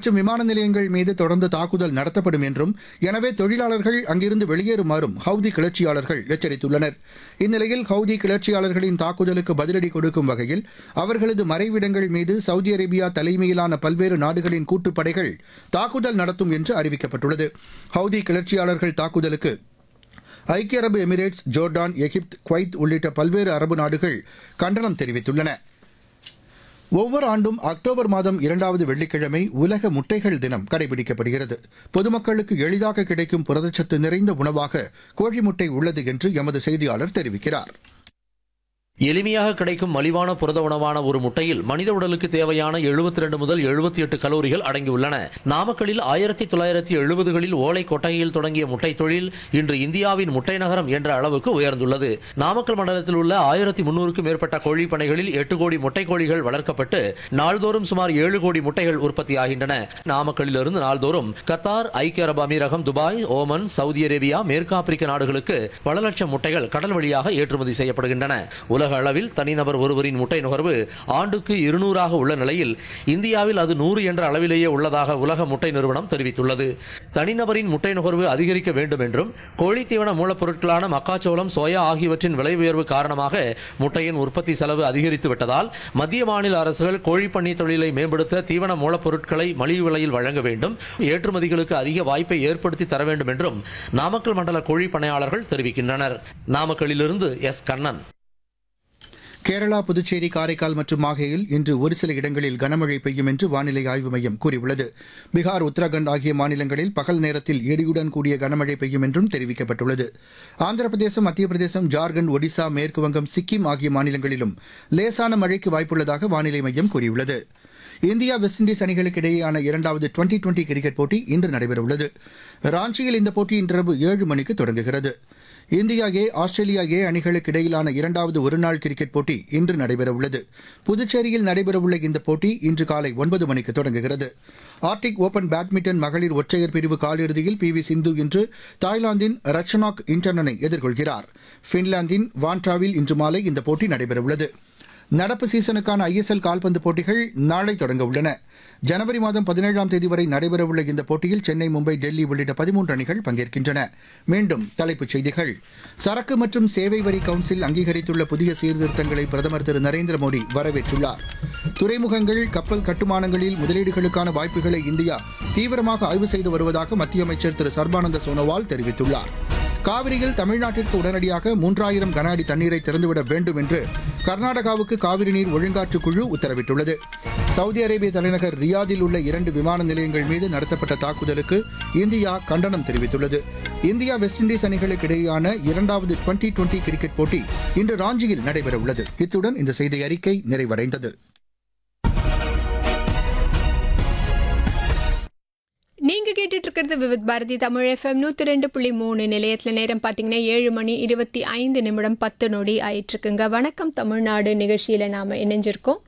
மற்றும் விமான நிலையங்கள் மீது தொடர்ந்து தாக்குதல் நடத்தப்படும் என்றும் எனவே தொழிலாளர்கள் அங்கிருந்து வெளியேறுமாறும் ஹவுதி கிளர்ச்சியாளர்கள் எச்சரித்துள்ளனர் இந்நிலையில் ஹவுதி கிளர்ச்சியாளர்களின் தாக்குதலுக்கு பதிலடி கொடுக்கும் வகையில் அவர்களது மறைவிடங்கள் மீது சவுதி அரேபியா தலைமையிலான பல்வேறு நாடுகளின் கூட்டுப்படைகள் தாக்குதல் நடத்தும் என்று அறிவிக்கப்பட்டுள்ளது ஹவுதி கிளர்ச்சியாளர்கள் தாக்குதலுக்கு ஐக்கிய அரபு எமிரேட்ஸ் ஜோர்டான் எகிப்து குவைத் உள்ளிட்ட பல்வேறு அரபு நாடுகள் கண்டனம் தெரிவித்துள்ளன ஒவ்வொரு ஆண்டும் அக்டோபர் மாதம் இரண்டாவது வெள்ளிக்கிழமை உலக முட்டைகள் தினம் கடைபிடிக்கப்படுகிறது பொதுமக்களுக்கு எளிதாக கிடைக்கும் புரதச்சத்து நிறைந்த உணவாக கோழி முட்டை உள்ளது என்று எமது செய்தியாளர் தெரிவிக்கிறார் எளிமையாக கிடைக்கும் மலிவான புரத உணவான ஒரு முட்டையில் மனித உடலுக்கு தேவையான 72 முதல் 78 எட்டு கலோரிகள் அடங்கியுள்ளன நாமக்கலில் ஆயிரத்தி தொள்ளாயிரத்தி எழுபதுகளில் ஓலை கொட்டகையில் தொடங்கிய முட்டை தொழில் இன்று இந்தியாவின் முட்டை நகரம் என்ற அளவுக்கு உயர்ந்துள்ளது நாமக்கல் மண்டலத்தில் உள்ள ஆயிரத்தி முன்னூறுக்கும் மேற்பட்ட கோழி பண்ணைகளில் எட்டு கோடி முட்டை கோழிகள் வளர்க்கப்பட்டு நாள்தோறும் சுமார் ஏழு கோடி முட்டைகள் உற்பத்தியாகின்றன நாமக்கல்லிலிருந்து நாள்தோறும் கத்தார் ஐக்கிய அரபு அமீரகம் துபாய் ஓமன் சவுதி அரேபியா மேற்கு ஆப்பிரிக்க நாடுகளுக்கு பல லட்சம் முட்டைகள் கடல் வழியாக ஏற்றுமதி செய்யப்படுகின்றன உலக அளவில் தனிநபர் ஒருவரின் முட்டை நுகர்வு ஆண்டுக்கு இருநூறாக உள்ள நிலையில் இந்தியாவில் அது நூறு என்ற அளவிலேயே உள்ளதாக உலக முட்டை நிறுவனம் தெரிவித்துள்ளது தனிநபரின் முட்டை நுகர்வு அதிகரிக்க வேண்டும் என்றும் கோழித்தீவன மூலப்பொருட்களான மக்காச்சோளம் சோயா ஆகியவற்றின் விலை உயர்வு காரணமாக முட்டையின் உற்பத்தி செலவு அதிகரித்து விட்டதால் மத்திய மாநில அரசுகள் கோழிப்பண்ணை தொழிலை மேம்படுத்த தீவன மூலப்பொருட்களை மலிவு விலையில் வழங்க வேண்டும் ஏற்றுமதிகளுக்கு அதிக வாய்ப்பை ஏற்படுத்தி தர வேண்டும் என்றும் நாமக்கல் மண்டல கோழி பண்ணையாளர்கள் தெரிவிக்கின்றனர் நாமக்கல்லிலிருந்து எஸ் கண்ணன் கேரளா புதுச்சேரி காரைக்கால் மற்றும் மாஹேயில் இன்று ஒரு சில இடங்களில் கனமழை பெய்யும் என்று வானிலை ஆய்வு மையம் கூறியுள்ளது பீகார் உத்தரகாண்ட் ஆகிய மாநிலங்களில் பகல் நேரத்தில் இடியுடன் கூடிய கனமழை பெய்யும் என்றும் தெரிவிக்கப்பட்டுள்ளது ஆந்திர பிரதேசம் மத்திய பிரதேசம் ஜார்க்கண்ட் ஒடிசா மேற்கு வங்கம் சிக்கிம் ஆகிய மாநிலங்களிலும் லேசான மழைக்கு வாய்ப்புள்ளதாக வானிலை மையம் கூறியுள்ளது இந்தியா வெஸ்ட் இண்டீஸ் அணிகளுக்கு இடையேயான இரண்டாவது டுவெண்டி டுவெண்டி கிரிக்கெட் போட்டி இன்று நடைபெறவுள்ளது ராஞ்சியில் இந்த போட்டி இன்றிரவு ஏழு மணிக்கு தொடங்குகிறது இந்தியா ஏ ஆஸ்திரேலியா ஏ அணிகளுக்கு இடையிலான இரண்டாவது ஒருநாள் கிரிக்கெட் போட்டி இன்று நடைபெறவுள்ளது புதுச்சேரியில் நடைபெறவுள்ள இந்த போட்டி இன்று காலை ஒன்பது மணிக்கு தொடங்குகிறது ஆர்டிக் ஓபன் பேட்மிண்டன் மகளிர் ஒற்றையர் பிரிவு காலிறுதியில் பி வி சிந்து இன்று தாய்லாந்தின் ரச்சனாக் இன்டர்னனை எதிர்கொள்கிறார் பின்லாந்தின் வான்டாவில் இன்று மாலை இந்த போட்டி நடைபெறவுள்ளது நடப்பு சீசனுக்கான ஐஎஸ்எல் கால்பந்து போட்டிகள் நாளை தொடங்க உள்ளன ஜனவரி மாதம் பதினேழாம் தேதி வரை நடைபெறவுள்ள இந்த போட்டியில் சென்னை மும்பை டெல்லி உள்ளிட்ட பதிமூன்று அணிகள் பங்கேற்கின்றன மீண்டும் தலைப்புச் செய்திகள் சரக்கு மற்றும் சேவை வரி கவுன்சில் அங்கீகரித்துள்ள புதிய சீர்திருத்தங்களை பிரதமர் திரு நரேந்திர மோடி வரவேற்றுள்ளார் துறைமுகங்கள் கப்பல் கட்டுமானங்களில் முதலீடுகளுக்கான வாய்ப்புகளை இந்தியா தீவிரமாக ஆய்வு செய்து வருவதாக மத்திய அமைச்சர் திரு சர்பானந்த சோனோவால் தெரிவித்துள்ளார் காவிரியில் தமிழ்நாட்டிற்கு உடனடியாக மூன்றாயிரம் கன அடி தண்ணீரை திறந்துவிட வேண்டும் என்று கர்நாடகாவுக்கு காவிரி நீர் ஒழுங்காற்று குழு உத்தரவிட்டுள்ளது சவுதி அரேபிய தலைநகர் ரியாதில் உள்ள இரண்டு விமான நிலையங்கள் மீது நடத்தப்பட்ட தாக்குதலுக்கு இந்தியா கண்டனம் தெரிவித்துள்ளது இந்தியா வெஸ்ட் இண்டீஸ் அணிகளுக்கு இடையேயான இரண்டாவது டுவெண்டி டுவெண்டி கிரிக்கெட் போட்டி இன்று ராஞ்சியில் நடைபெறவுள்ளது இத்துடன் இந்த செய்தி அறிக்கை நிறைவடைந்தது நீங்க கேட்டுட்டு இருக்கிறது விவித் பாரதி தமிழ் எஃப்எம் நூற்றி ரெண்டு புள்ளி மூணு நிலையத்தில் நேரம் பார்த்தீங்கன்னா ஏழு மணி இருபத்தி ஐந்து நிமிடம் பத்து நொடி ஆயிட்டு இருக்குங்க வணக்கம் தமிழ்நாடு நிகழ்ச்சியில் நாம் இணைஞ்சிருக்கோம்